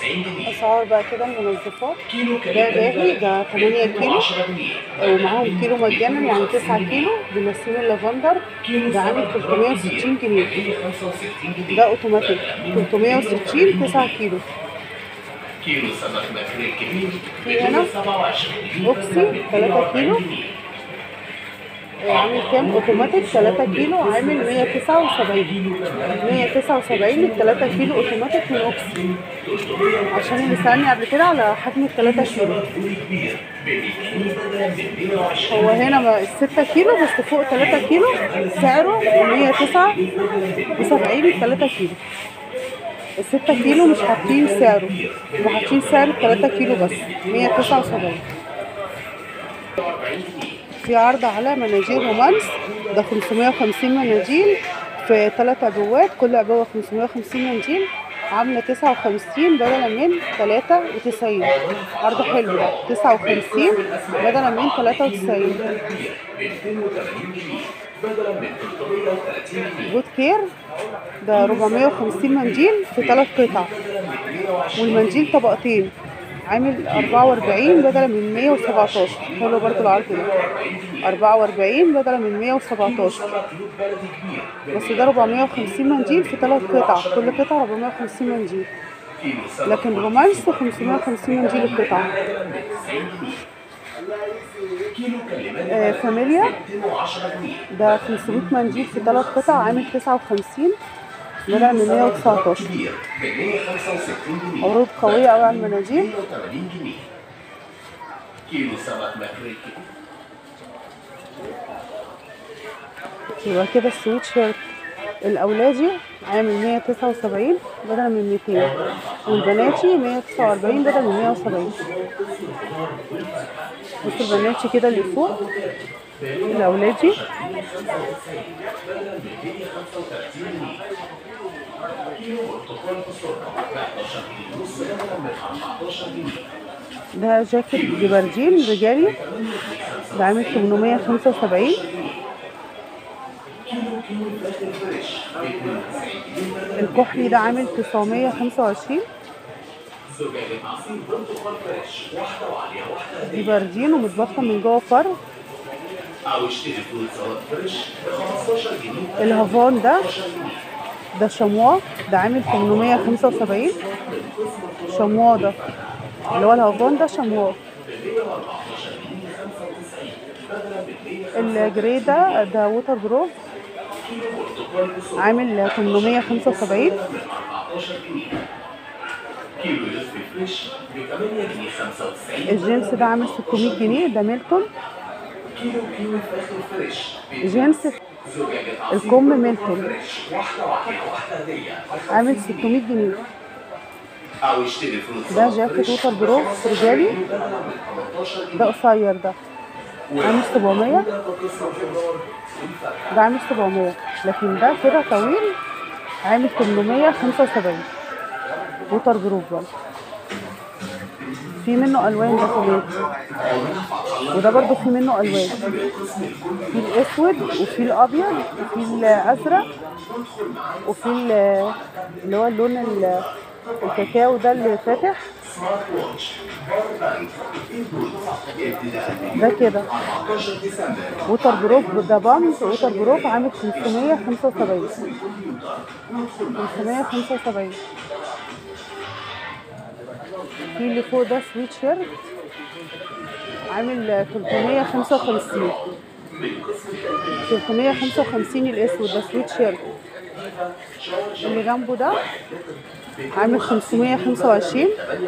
90 جنيه اسعار بقى كده المنظفات كيلو ده كريم باهي ده 8 كيلو 10 جنيه ومعاهم كيلو مجانا يعني 9 كيلو بنسيم اللافندر ده عامل 360 جنيه 165 جنيه ده اوتوماتيك 360 9 كيلو كيلو سمك ماكريل كبير في هنا 27 اوكسي 3 كيلو عامل كام اوتوماتيك 3 كيلو عامل 179 179 ال 3 كيلو اوتوماتيك من اوكسي عشان اللي سألني قبل كده على حجم ال 3 كيلو هو هنا ما- ال 6 كيلو بس فوق 3 كيلو سعره 179 ال 3 كيلو ال 6 كيلو مش حاطين سعره هم حاطين سعر ال 3 كيلو بس 179 في عرض على مناجيل رومانس ده 550 مناديل في ثلاث عبوات كل عبوة 550 مناديل عاملة 59 بدلا من 93 عرض حلو ده 59 بدلا من 93 جود كير ده 450 منديل في ثلاث قطع والمنديل طبقتين عامل 44 بدلا من 117 حلو برضو العرض ده 44 بدلا من 117 بس ده 450 منديل في ثلاث قطع كل قطعة 450 منديل لكن رومانس 550 منديل القطعة آه فاميليا ده 500 منديل في ثلاث قطع عامل 59 بدأ من 119 عروض قوية أوي على المناديل 180 جنيه كيلو سمك ماكريل يبقى كده السويت شيرت الأولادي عامل 179 بدل من 200 والبناتي 149 بدل من 170 بصوا البناتي كده اللي فوق الأولادي ده جاكيت جبردين رجالي ده عامل 875 الكحلي ده عامل 925 جبردين ومتبطن من جوه فرو او اشتري فول سلطه فريش ب 15 جنيه الهافان ده ده شموا ده عامل 875 شموا ده اللي هو الهافان ده شموا الجري ده ده ووتر بروف عامل 875 كيلو يوسفي فريش ب 8 جنيه 95 الجينز ده عامل 600 جنيه ده ميلتون كيلو كيلو فاخر فريش ب جينز زجاجة الكم ميلتون فريش واحدة واحدة واحدة هدية عامل 600 جنيه او اشتري فول ده جاكيت ووتر بروف رجالي ده قصير ده عامل 700 ده عامل 700 لكن ده كده طويل عامل 875 ووتر بروف برضه في منه الوان ده كمان وده برضه في منه الوان في الاسود وفي الابيض وفي الازرق وفي ال- اللي هو اللون ال- الكاكاو ده اللي فاتح ده كده ووتر بروف ده بامز ووتر بروف عامل 575 575 في اللي فوق ده سويت شيرت عامل 355 355 الاسود ده سويت شيرت اللي جنبه ده عامل 525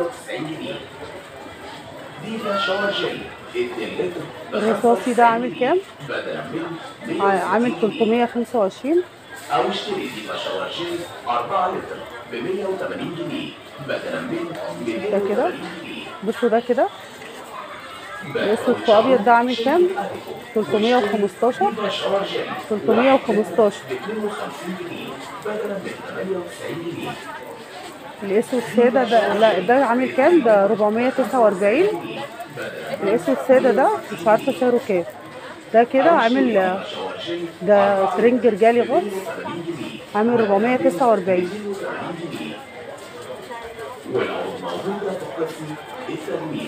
ديفا شاور جيل 2 لتر الرصاصي ده عامل كام؟ بدلا من ع- عامل 325 او اشتري ديفا شاور جيل 4 لتر ب 180 جنيه بدلا من ده كده 280 جنيه بصوا ده كده الاسود في ابيض ده عامل كام؟ 315 شاور جيل 315 52 جنيه بدلا من 98 جنيه الاسود ساده ده لا ده عامل كام؟ ده 449 الاسود ساده ده مش عارفه سعره كام ده كده عامل ده فرنج رجالي غطس عامل 449 عبورة قسم التموين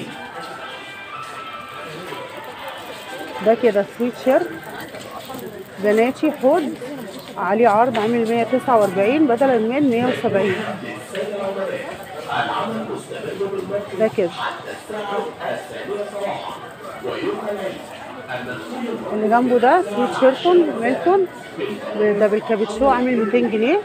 ده كده سويت شيرت بناتي حوض عليه عرض عامل 149 بدلا من 170 ده كده اللي جنبه ده سويت شيرتون ميلتون ده بالكابتشو عامل 200 جنيه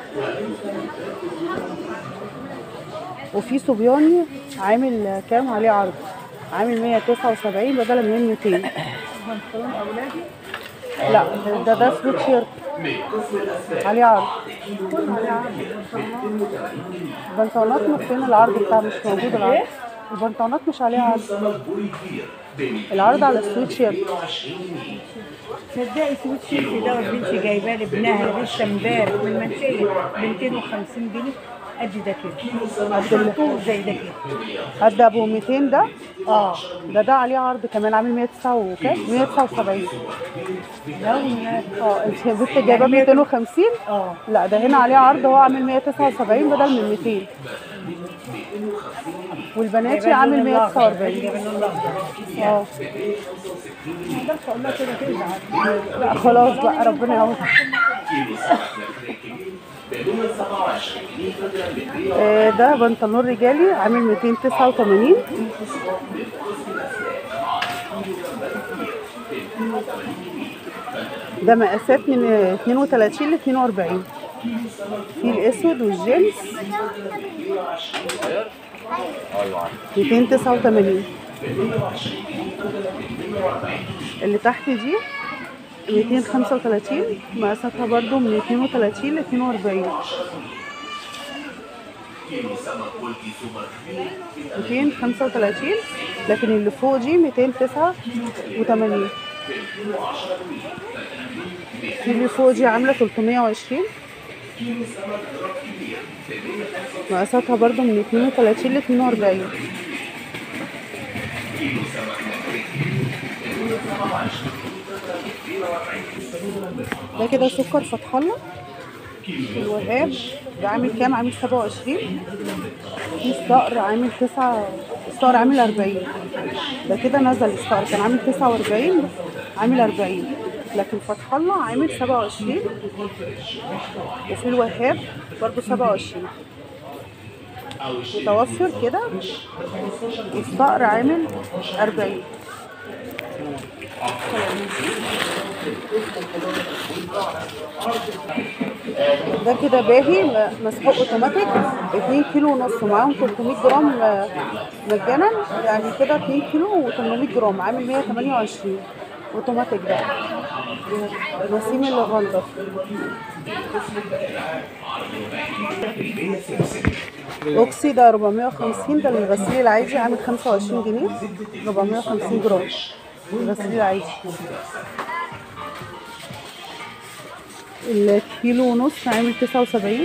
وفي صبياني عامل كام عليه عرض عامل 179 بدلا من 200 بنطلون اولادي لا ده ده سويت شيرت عليه عرض البنطلونات مش فين العرض بتاع مش موجود العرض البنطلونات مش عليها عرض العرض على السويت شيرت تصدقي سويت شيرت دوت بنتي جايباه لابنها لسه امبارح من المنشيه ب 250 جنيه قد ده كده قد زي ده كده قد ابو 200 ده اه ده ده عليه عرض كمان عامل 109 وكام 179 لو ما اه انت يا بنت جايباه 250 اه لا ده هنا عليه عرض هو عامل 179 بدل من 200 والبناتي عامل 149 جايبه اللون الاخضر اه ما اقدرش اقول لها كده تزعل لا خلاص بقى ربنا يعوض آه، ده بنطلون رجالي عامل 289 ده مقاسات من 32 ل 42 في الاسود والجينز 289 اللي تحت دي 235 مقاساتها برضو من 32 ل 42 235 لكن اللي فوق دي 289 في اللي فوق دي عاملة 320 مقاساتها برضو من 32 ل 42 ده كده سكر فتح الله الوهاب ده عامل كام عامل 27 في الصقر عامل 9 الصقر عامل 40 ده كده نزل الصقر كان عامل 49 عامل 40 لكن فتح الله عامل 27 وفي الوهاب برضو 27 متوفر كده الصقر عامل 40 ده كده باهي م- مسحوق اوتوماتيك 2 كيلو ونص معاهم 300 جرام آه، مجانا يعني كده 2 كيلو و800 جرام عامل 128 اوتوماتيك ده نسيم اللافندر اوكسي ده 450 ده الغسيل العادي عامل 25 جنيه 450 جرام الغسيل العادي الكيلو ونص عامل 79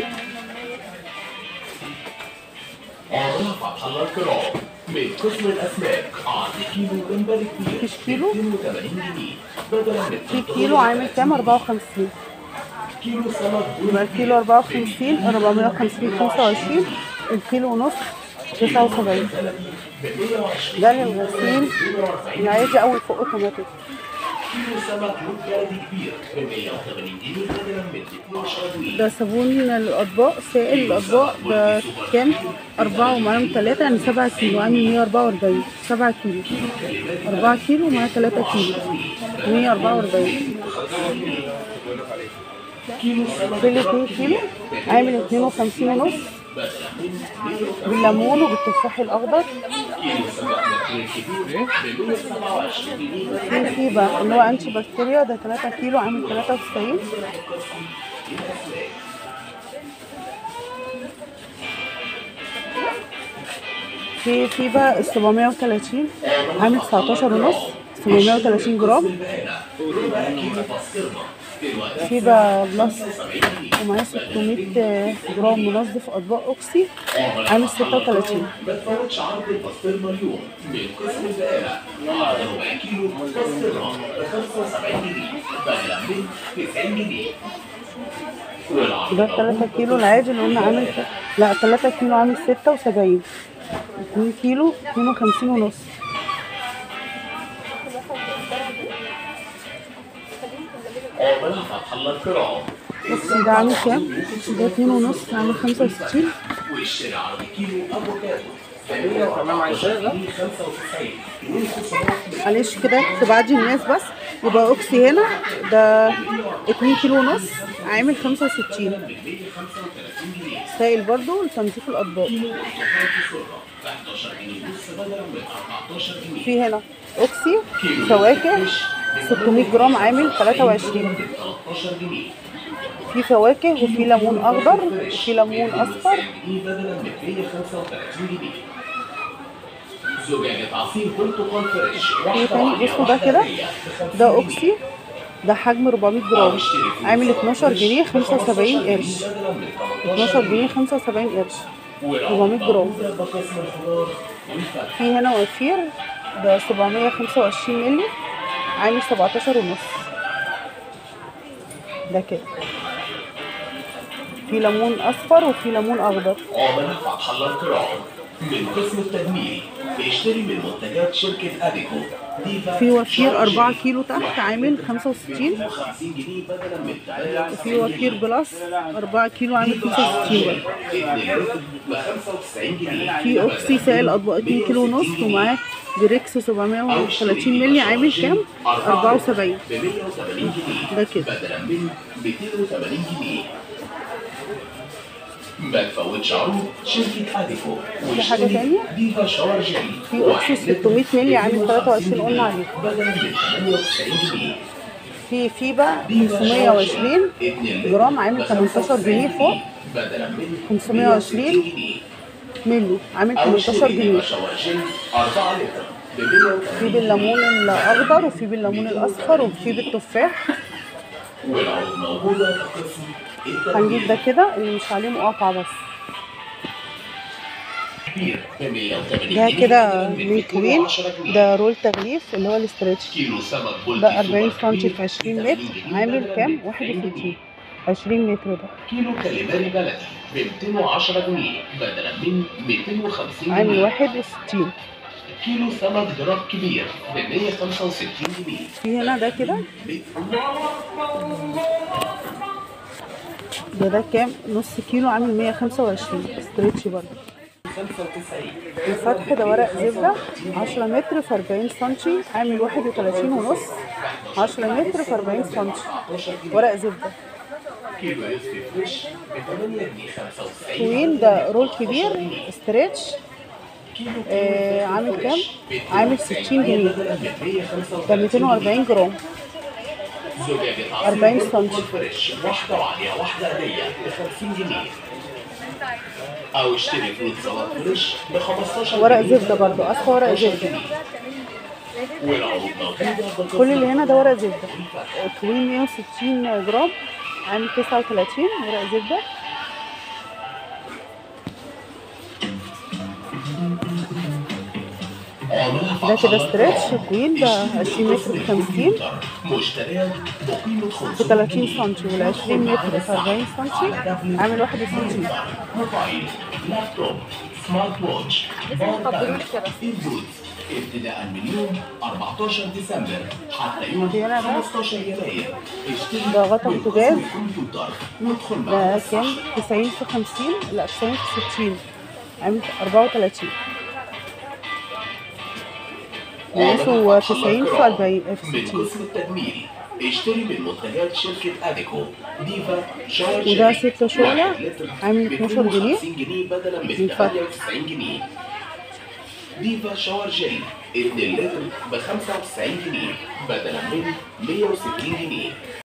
عمر فتح الله الكرام من قسم الأسماك عرض كيلو جمبري كبير مفيش كيلو 280 جنيه بدلا من في كيلو عامل كام 54 كيلو سمك يبقى الكيلو 54 450 25 الكيلو ونص 79 ده للغسيل العادي اول فوق اوتوماتيك كيلو سمك مجرد كبير ب 180 جنيه بدلا من 12 جنيه ده صابون للأطباق سائل الأطباق ده كام؟ أربعة ومعاهم تلاتة يعني سبعة كيلو عامل مية أربعة وأربعين سبعة كيلو أربعة كيلو ومعاه تلاتة كيلو مية أربعة وأربعين في الاتنين كيلو عامل اتنين وخمسين ونص بالليمون وبالتفاح الأخضر في فيبا اللي هو أنتي بكتيريا ده تلاتة كيلو عامل تلاتة وتسعين في في بقى ال 730 عامل 19 ونص 730 جرام في بقى بلس ومعاه 600 جرام منظف اطباق اوكسي عامل 36 ما تفوتش عرض البسطرمة اليوم من قسم البقالة عرض ربع كيلو بسطرمة ب 75 جنيه بدلا من 90 جنيه والعرض ده 3 كيلو العادي اللي قلنا عامل لا 3 كيلو عامل 76 2 كيلو 52 ونص عملاء فتح الله الكرام بص ده عامل كام؟ ده 2 ونص عامل 65 والشارع عربي كيلو افوكادو تمام عايزاه 95 معلش كده تبعدي الناس بس يبقى اوكسي هنا ده 2 كيلو ونص عامل 65 سائل برضو لتنظيف الاطباق في هنا اوكسي فواكه 600 جرام عامل 23 13 جنيه في فواكه وفي ليمون اخضر وفي ليمون اصفر جنيه بدلا من 135 جنيه زجاجة عصير برتقال فريش في تاني بصوا ده كده ده اوكسي ده حجم 400 جرام عامل 12 جنيه 75 قرش 12 جنيه 75 قرش 400 جرام بقسم الخضار والفاكهة في هنا وفير ده 725 مللي عامل 17 ونص ده كده في ليمون اصفر وفي ليمون اخضر عملاء فتح الله الكرام من قسم التجميل اشتري من منتجات شركة أديكو ديفا في وفير 4 كيلو تحت عامل 65 50 جنيه بدلا من 98 وفي وفير بلس 4 كيلو عامل 65 برضه ب 95 جنيه في اوكسي سائل اطباق 2 كيلو ونص ومعاه بريكس 730 مللي عامل كام 74 ب 180 جنيه ده كده بدلا من 280 جنيه ما تفوتش عروض شركة أديكو في حاجة تانية؟ ديفا شاور جيل في اوكسي 600 مللي عامل 23 قلنا عليه بدلا من 98 جنيه في فيبا 520 جرام عامل 18 جنيه فوق بدلا من 520 جنيه مللي عامل أو 18 اشتري جنيه ديفا شاور جيل 4 لتر ب 180 في بالليمون الاخضر وفي بالليمون الاصفر وفي بالتفاح والعروض موجودة في قسم هنجيب ده كده اللي مش عليه مقاطعة بس كبير ب 180 ده جنيه كده بدلاً من من كوين 210 جنيه. ده رول تغليف اللي هو الاسترتش كيلو سمك بولتي ده 40 سوبر سنتي كبير في 20 ب متر 80 جنيه عامل بدلاً كام؟ من 61 20 متر ده كيلو كاليماري بلدي ب 210 جنيه بدلا من 250 عامل جنيه 61 كيلو سمك دراب كبير ب 165 جنيه في هنا ده كده ده ده كام؟ نص كيلو عامل 125 استرتش برضه 95 الفتح ده ورق زبدة 10 متر في 40 سنتي عامل 31 ونص 10 متر في 40 سنتي ورق زبدة كيلو يوسفي فريش ب 8 جنيه 95 كوين ده رول كبير استرتش كيلو آه عامل كام؟ عامل 60 جنيه ب ده 240 جرام زجاجة 40 عصير سنتي. فريش واحدة وعليها واحدة هدية ب 50 جنيه أو اشتري فروت سلطة فريش ب 15 ورق جنيه زبدة برضو أصفى ورق زبدة والعروض موجودة كل اللي هنا ده ورق زبدة كوين 160 جرام عامل 39 ورق زبدة ده كده ستريتش كوين ده 20 متر ب 50 مشتريات بقيمة ب 500 30 سنتي وال 20 متر في 40 سنتي عامل 61 موبايل لابتوب سمارت ووتش باور ايربودز ابتداء من يوم 14 ديسمبر حتى يوم في هنا بقى 15 يناير اشتري ده غطا من بوتاجاز. قسم الكمبيوتر وادخل مع ده الناس كام 90 في 50 لا 90 في 60 عامل 34 مقاسه 90 في 40 في من 60 قسم التجميل اشتري من منتجات شركة أديكو ديفا شاور وده جيلي. ستة شعلة واحد لتر عامل ب 12 جنيه 52 جنيه بدلا من من فتح. 98 جنيه ديفا شاور جيل 2 لتر ب 95 جنيه بدلا من 160 جنيه